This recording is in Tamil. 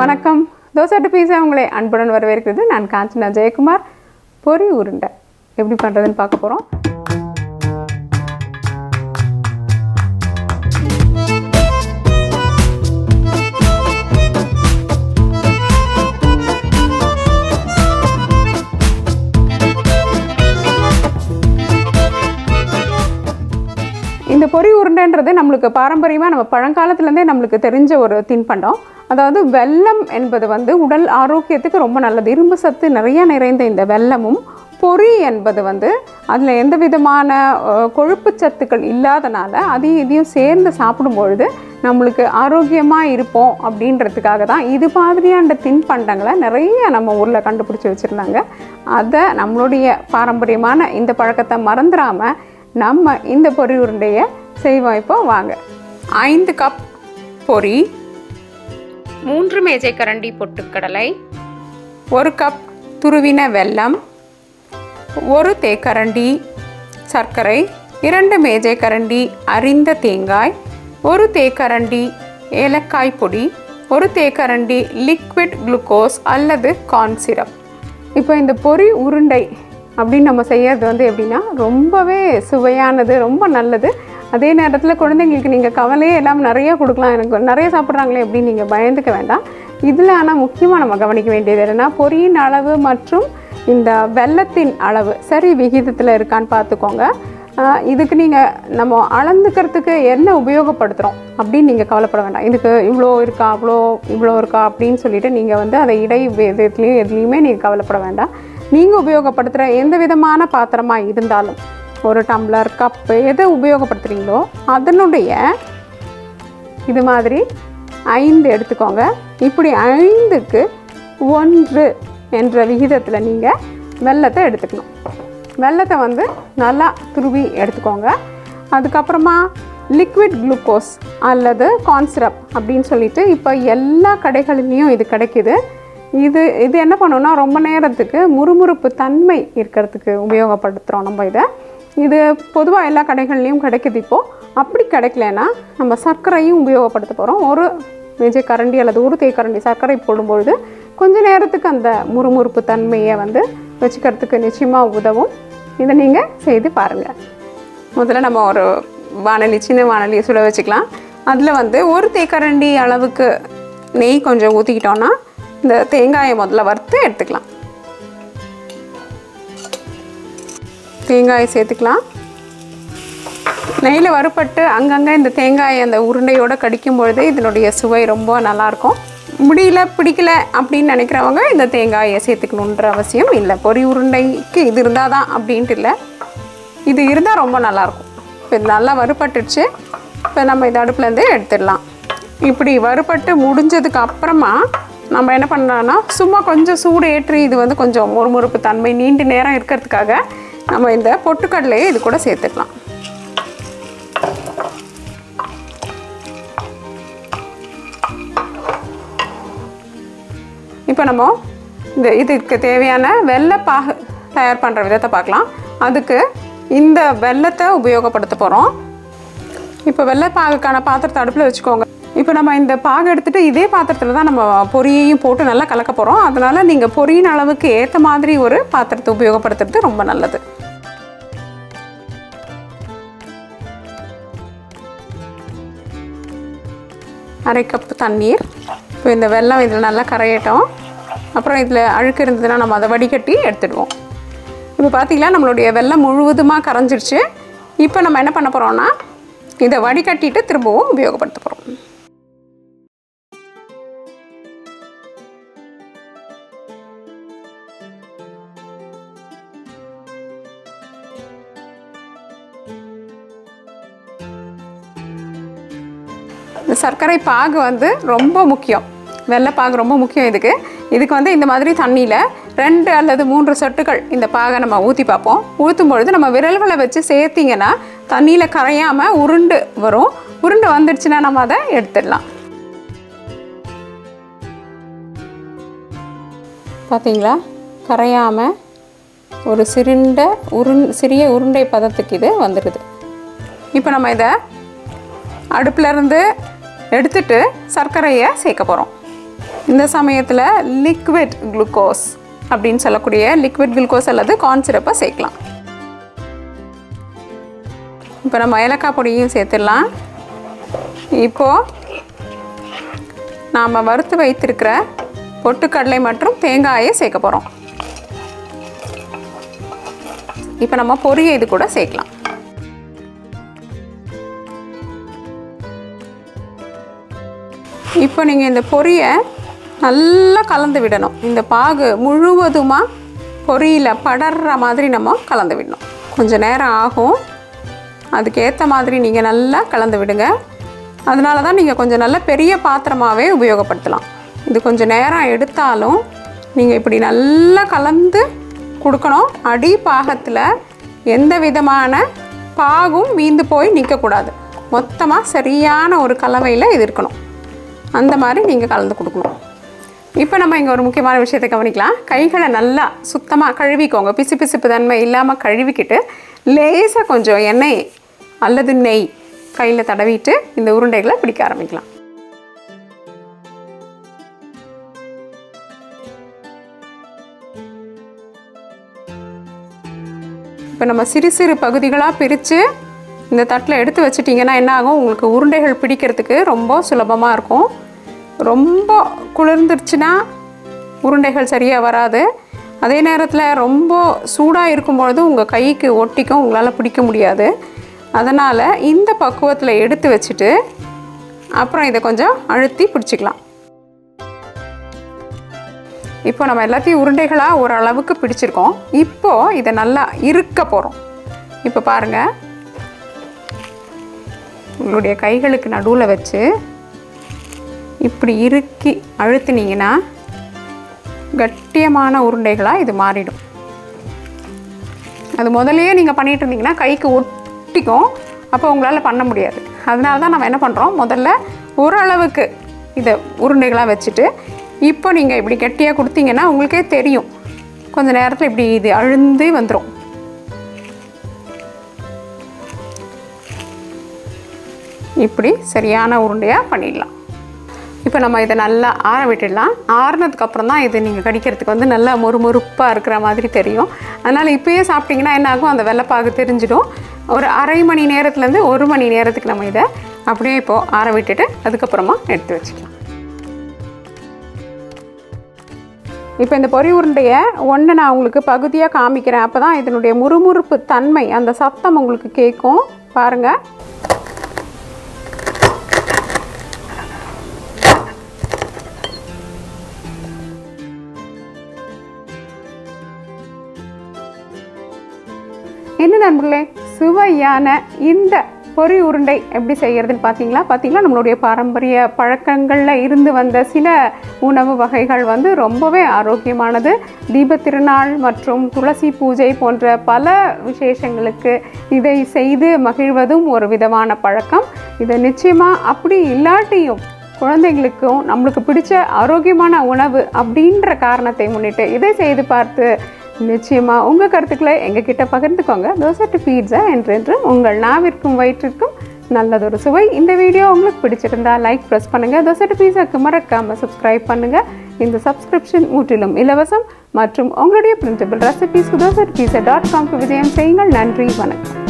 வணக்கம் தோசை டு பீஸா உங்களை அன்புடன் வரவேற்கிறது நான் காஞ்சனா ஜெயக்குமார் பொரி உருண்டை எப்படி பண்ணுறதுன்னு பார்க்க போகிறோம் இந்த பொரி உருண்டைன்றது நம்மளுக்கு பாரம்பரியமாக நம்ம பழங்காலத்துலேருந்தே நம்மளுக்கு தெரிஞ்ச ஒரு தின்பண்டம் அதாவது வெல்லம் என்பது வந்து உடல் ஆரோக்கியத்துக்கு ரொம்ப நல்லது இரும்பு சத்து நிறைய நிறைந்த இந்த வெல்லமும் பொரி என்பது வந்து அதில் எந்த விதமான அஹ், கொழுப்பு சத்துக்கள் இல்லாதனால அதையும் இதையும் சேர்ந்து சாப்பிடும் பொழுது நம்மளுக்கு ஆரோக்கியமாக இருப்போம் அப்படின்றதுக்காக தான் இது மாதிரியான தின்பண்டங்களை நிறைய நம்ம ஊரில் கண்டுபிடிச்சி வச்சுருந்தாங்க அதை நம்மளுடைய பாரம்பரியமான இந்த பழக்கத்தை மறந்துடாமல் நம்ம இந்த பொரி உருண்டையை செய்வோம் இப்போ வாங்க ஐந்து கப் பொரி மூன்று மேஜை கரண்டி பொட்டுக்கடலை ஒரு கப் துருவின வெல்லம் ஒரு தேக்கரண்டி சர்க்கரை இரண்டு மேஜை கரண்டி அரிந்த தேங்காய் ஒரு தேக்கரண்டி ஏலக்காய் பொடி ஒரு தேக்கரண்டி லிக்விட் குளுக்கோஸ் அல்லது கார்ன் சிரப் இப்போ இந்த பொரி உருண்டை அப்படின்னு நம்ம செய்யறது வந்து எப்படின்னா ரொம்பவே சுவையானது ரொம்ப நல்லது அதே நேரத்தில் குழந்தைங்களுக்கு நீங்கள் கவலையே எல்லாம் நிறைய கொடுக்கலாம் எனக்கு நிறைய சாப்பிட்றாங்களே அப்படின்னு நீங்கள் பயந்துக்க வேண்டாம் இதில் ஆனால் முக்கியமாக நம்ம கவனிக்க வேண்டியது என்னென்னா பொரியின் அளவு மற்றும் இந்த வெல்லத்தின் அளவு சரி விகிதத்தில் இருக்கான்னு பார்த்துக்கோங்க ஆஹ் இதுக்கு நீங்கள் நம்ம அளந்துக்கிறதுக்கு என்ன உபயோகப்படுத்துகிறோம் அப்படின்னு நீங்கள் கவலைப்பட வேண்டாம் இதுக்கு இவ்வளோ இருக்கா அவ்வளோ இவ்வளோ இருக்கா அப்படின்னு சொல்லிட்டு நீங்கள் வந்து அதை இடை விதத்துலேயும் எதுலேயுமே நீங்கள் கவலைப்பட வேண்டாம் நீங்கள் உபயோகப்படுத்துகிற எந்த விதமான பாத்திரமாக இருந்தாலும் ஒரு டம்ளர் கப்பு எதை உபயோகப்படுத்துகிறீங்களோ அதனுடைய இது மாதிரி ஐந்து எடுத்துக்கோங்க இப்படி ஐந்துக்கு ஒன்று என்ற விகிதத்தில் நீங்கள் வெல்லத்தை எடுத்துக்கணும் வெல்லத்தை வந்து நல்லா துருவி எடுத்துக்கோங்க அதுக்கப்புறமா லிக்விட் குளுக்கோஸ் அல்லது கான்சிரப் அப்படின்னு சொல்லிட்டு இப்போ எல்லா கடைகளிலையும் இது கிடைக்குது இது இது என்ன பண்ணுன்னா ரொம்ப நேரத்துக்கு முறுமுறுப்பு தன்மை இருக்கிறதுக்கு உபயோகப்படுத்துகிறோம் நம்ம இதை இது பொதுவாக எல்லா கடைகள்லேயும் கிடைக்குது இப்போது அப்படி கிடைக்கலனா நம்ம சர்க்கரையும் உபயோகப்படுத்த போகிறோம் ஒரு மேஜை கரண்டி அல்லது ஒரு தேக்கரண்டி சர்க்கரை போடும்பொழுது கொஞ்ச நேரத்துக்கு அந்த முறுமுறுப்பு தன்மையை வந்து வச்சுக்கிறதுக்கு நிச்சயமாக உதவும் இதை நீங்கள் செய்து பாருங்கள் முதல்ல நம்ம ஒரு வானொலி சின்ன வானொலியை சுட வச்சுக்கலாம் அதில் வந்து ஒரு தேக்கரண்டி அளவுக்கு நெய் கொஞ்சம் ஊற்றிக்கிட்டோன்னா இந்த தேங்காயை முதல்ல வறுத்து எடுத்துக்கலாம் தேங்காயை சேர்த்துக்கலாம் நெய்யில் வறுப்பட்டு அங்கங்கே இந்த தேங்காயை அந்த உருண்டையோடு கடிக்கும் பொழுது இதனுடைய சுவை ரொம்ப நல்லாயிருக்கும் முடியல பிடிக்கல அப்படின்னு நினைக்கிறவங்க இந்த தேங்காயை சேர்த்துக்கணுன்ற அவசியம் இல்லை பொரி உருண்டைக்கு இது இருந்தால் தான் அப்படின்ட்டு இல்லை இது இருந்தால் ரொம்ப நல்லாயிருக்கும் இப்போ இது நல்லா வறுபட்டுடுச்சு இப்போ நம்ம இதை அடுப்புலேருந்து எடுத்துடலாம் இப்படி வறுபட்டு முடிஞ்சதுக்கு அப்புறமா நம்ம என்ன பண்ணுறோன்னா சும்மா கொஞ்சம் சூடு ஏற்றி இது வந்து கொஞ்சம் முறுமுறுப்பு தன்மை நீண்ட நேரம் இருக்கிறதுக்காக நம்ம இந்த பொட்டுக்கடலையை இது கூட சேர்த்துக்கலாம் இப்போ நம்ம இந்த இதுக்கு தேவையான வெள்ளைப்பாகு தயார் பண்ணுற விதத்தை பார்க்கலாம் அதுக்கு இந்த வெள்ளத்தை உபயோகப்படுத்த போகிறோம் இப்போ வெள்ளைப்பாகுக்கான பாத்திரத்தை அடுப்பில் வச்சுக்கோங்க இப்போ நம்ம இந்த பாகு எடுத்துகிட்டு இதே பாத்திரத்தில் தான் நம்ம பொரியையும் போட்டு நல்லா கலக்க போகிறோம் அதனால் நீங்கள் பொரியின் அளவுக்கு ஏற்ற மாதிரி ஒரு பாத்திரத்தை உபயோகப்படுத்துறது ரொம்ப நல்லது அரை கப் தண்ணீர் இப்போ இந்த வெல்லம் இதில் நல்லா கரையட்டும் அப்புறம் இதில் அழுக்கு இருந்ததுன்னா நம்ம அதை வடிகட்டி எடுத்துடுவோம் இப்போ பார்த்தீங்களா நம்மளுடைய வெல்லம் முழுவதுமாக கரைஞ்சிருச்சு இப்போ நம்ம என்ன பண்ண போகிறோம்னா இதை வடிகட்டிட்டு திரும்பவும் உபயோகப்படுத்த போகிறோம் இந்த சர்க்கரை பாகு வந்து ரொம்ப முக்கியம் வெள்ளைப்பாகு ரொம்ப முக்கியம் இதுக்கு இதுக்கு வந்து இந்த மாதிரி தண்ணியில் ரெண்டு அல்லது மூன்று சொட்டுகள் இந்த பாகை நம்ம ஊற்றி பார்ப்போம் ஊற்றும் பொழுது நம்ம விரல்களை வச்சு சேர்த்திங்கன்னா தண்ணியில் கரையாமல் உருண்டு வரும் உருண்டு வந்துடுச்சுன்னா நம்ம அதை எடுத்துடலாம் பார்த்தீங்களா கரையாமல் ஒரு சிறிண்ட உருண் சிறிய உருண்டை பதத்துக்கு இது வந்துடுது இப்போ நம்ம இதை அடுப்புல இருந்து எடுத்துட்டு சர்க்கரையை சேர்க்க போகிறோம் இந்த சமயத்தில் லிக்விட் குளுக்கோஸ் அப்படின்னு சொல்லக்கூடிய லிக்விட் குளுக்கோஸ் அல்லது கார்ன் சிரப்பை சேர்க்கலாம் இப்போ நம்ம ஏலக்காய் பொடியும் சேர்த்துடலாம் இப்போது நாம் வறுத்து வைத்திருக்கிற பொட்டுக்கடலை மற்றும் தேங்காயை சேர்க்க போகிறோம் இப்போ நம்ம பொரியை இது கூட சேர்க்கலாம் இப்போ நீங்கள் இந்த பொரியை நல்லா கலந்து விடணும் இந்த பாகு முழுவதுமாக பொரியில் படர்ற மாதிரி நம்ம கலந்து விடணும் கொஞ்சம் நேரம் ஆகும் அதுக்கேற்ற மாதிரி நீங்கள் நல்லா கலந்து விடுங்க அதனால தான் நீங்கள் கொஞ்சம் நல்ல பெரிய பாத்திரமாகவே உபயோகப்படுத்தலாம் இது கொஞ்சம் நேரம் எடுத்தாலும் நீங்கள் இப்படி நல்லா கலந்து கொடுக்கணும் அடி பாகத்தில் எந்த விதமான பாகும் மீந்து போய் நிற்கக்கூடாது மொத்தமாக சரியான ஒரு கலவையில் இது இருக்கணும் அந்த மாதிரி நீங்கள் கலந்து கொடுக்கணும் இப்போ நம்ம இங்கே ஒரு முக்கியமான விஷயத்தை கவனிக்கலாம் கைகளை நல்லா சுத்தமாக கழுவிக்கோங்க பிசு பிசுப்பு தன்மை இல்லாமல் கழுவிக்கிட்டு லேசாக கொஞ்சம் எண்ணெய் அல்லது நெய் கையில் தடவிட்டு இந்த உருண்டைகளை பிடிக்க ஆரம்பிக்கலாம் இப்போ நம்ம சிறு சிறு பகுதிகளாக பிரித்து இந்த தட்டில் எடுத்து வச்சிட்டிங்கன்னா என்ன ஆகும் உங்களுக்கு உருண்டைகள் பிடிக்கிறதுக்கு ரொம்ப சுலபமாக இருக்கும் ரொம்ப குளிர்ந்துருச்சுன்னா உருண்டைகள் சரியாக வராது அதே நேரத்தில் ரொம்ப சூடாக இருக்கும்பொழுது உங்கள் கைக்கு ஒட்டிக்கும் உங்களால் பிடிக்க முடியாது அதனால் இந்த பக்குவத்தில் எடுத்து வச்சுட்டு அப்புறம் இதை கொஞ்சம் அழுத்தி பிடிச்சிக்கலாம் இப்போ நம்ம எல்லாத்தையும் உருண்டைகளாக ஓரளவுக்கு பிடிச்சிருக்கோம் இப்போது இதை நல்லா இருக்க போகிறோம் இப்போ பாருங்கள் உங்களுடைய கைகளுக்கு நடுவில் வச்சு இப்படி இறுக்கி அழுத்தினீங்கன்னா கட்டியமான உருண்டைகளாக இது மாறிடும் அது முதல்லயே நீங்கள் பண்ணிகிட்டு இருந்தீங்கன்னா கைக்கு ஒட்டிக்கும் அப்போ உங்களால் பண்ண முடியாது அதனால தான் நம்ம என்ன பண்ணுறோம் முதல்ல ஓரளவுக்கு இதை உருண்டைகளாக வச்சுட்டு இப்போ நீங்கள் இப்படி கெட்டியாக கொடுத்தீங்கன்னா உங்களுக்கே தெரியும் கொஞ்ச நேரத்தில் இப்படி இது அழுந்து வந்துடும் இப்படி சரியான உருண்டையாக பண்ணிடலாம் இப்போ நம்ம இதை நல்லா ஆற விட்டுடலாம் ஆறுனதுக்கப்புறம் தான் இது நீங்கள் கடிக்கிறதுக்கு வந்து நல்லா மொறுமொறுப்பாக இருக்கிற மாதிரி தெரியும் அதனால் இப்போயே சாப்பிட்டிங்கன்னா என்ன ஆகும் அந்த வெள்ளைப்பாகு தெரிஞ்சிடும் ஒரு அரை மணி நேரத்துலேருந்து ஒரு மணி நேரத்துக்கு நம்ம இதை அப்படியே இப்போது ஆற விட்டுட்டு அதுக்கப்புறமா எடுத்து வச்சுக்கலாம் இப்போ இந்த பொரி உருண்டையை ஒன்று நான் உங்களுக்கு பகுதியாக காமிக்கிறேன் அப்போ தான் இதனுடைய முறுமுறுப்பு தன்மை அந்த சத்தம் உங்களுக்கு கேட்கும் பாருங்கள் என்ன நண்பர்களே சுவையான இந்த பொரி உருண்டை எப்படி செய்கிறதுன்னு பார்த்தீங்களா பார்த்தீங்களா நம்மளுடைய பாரம்பரிய பழக்கங்களில் இருந்து வந்த சில உணவு வகைகள் வந்து ரொம்பவே ஆரோக்கியமானது தீபத் திருநாள் மற்றும் துளசி பூஜை போன்ற பல விசேஷங்களுக்கு இதை செய்து மகிழ்வதும் ஒரு விதமான பழக்கம் இதை நிச்சயமாக அப்படி இல்லாட்டியும் குழந்தைங்களுக்கும் நம்மளுக்கு பிடிச்ச ஆரோக்கியமான உணவு அப்படின்ற காரணத்தை முன்னிட்டு இதை செய்து பார்த்து நிச்சயமாக உங்கள் கருத்துக்களை எங்ககிட்ட பகிர்ந்துக்கோங்க தோசை டு பீட்சா என்றென்று உங்கள் நாவிற்கும் வயிற்றிற்கும் நல்லதொரு சுவை இந்த வீடியோ உங்களுக்கு பிடிச்சிருந்தா லைக் ப்ரெஸ் பண்ணுங்கள் தோசை டு பீஸாக்கு மறக்காமல் சப்ஸ்கிரைப் பண்ணுங்கள் இந்த சப்ஸ்கிரிப்ஷன் முற்றிலும் இலவசம் மற்றும் உங்களுடைய பிரிண்டபிள் ரெசிபிஸ்க்கு தோசை டு பீஸா டாட் காம்க்கு விஜயம் செய்யுங்கள் நன்றி வணக்கம்